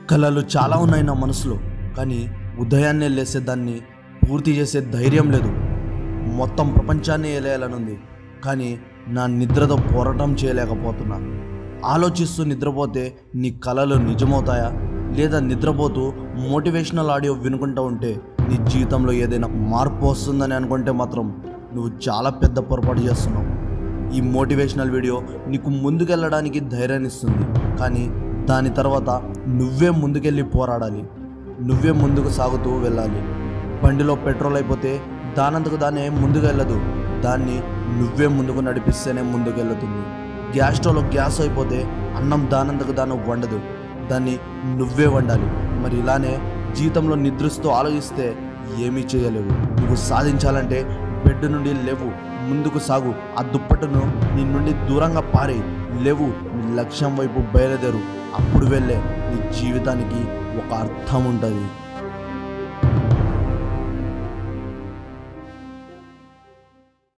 కళలు చాలా ఉన్నాయి నా మనసులో కానీ ఉదయాన్నే లేసే దాన్ని పూర్తి చేసే ధైర్యం లేదు మొత్తం ప్రపంచాన్ని ఏలేయాలనుంది కానీ నా నిద్రతో పోరాటం చేయలేకపోతున్నా ఆలోచిస్తూ నిద్రపోతే నీ కళలు నిజమవుతాయా లేదా నిద్రపోతూ మోటివేషనల్ ఆడియో వినుకుంటూ ఉంటే నీ జీవితంలో ఏదైనా మార్పు వస్తుందని అనుకుంటే మాత్రం నువ్వు చాలా పెద్ద పొరపాటు చేస్తున్నావు ఈ మోటివేషనల్ వీడియో నీకు ముందుకెళ్ళడానికి ధైర్యాన్ని ఇస్తుంది కానీ దాని తర్వాత నువ్వే ముందుకెళ్ళి పోరాడాలి నువ్వే ముందుకు సాగుతూ వెళ్ళాలి బండిలో పెట్రోల్ అయిపోతే దానంతకు దానే ముందుకు వెళ్ళదు దాన్ని నువ్వే ముందుకు నడిపిస్తేనే ముందుకు వెళ్తుంది గ్యాస్ స్టవ్లో గ్యాస్ అయిపోతే అన్నం దానంతకు దాని వండదు దాన్ని నువ్వే వండాలి మరి ఇలానే జీవితంలో నిద్రిస్తూ ఆలోచిస్తే ఏమీ చేయలేవు నువ్వు సాధించాలంటే బెడ్ నుండి లేవు ముందుకు సాగు ఆ దుప్పట్టును నీ నుండి దూరంగా పారేయి లేవు నీ లక్ష్యం వైపు బయలుదేరు అప్పుడు వెళ్ళే నీ జీవితానికి ఒక అర్థం ఉంటుంది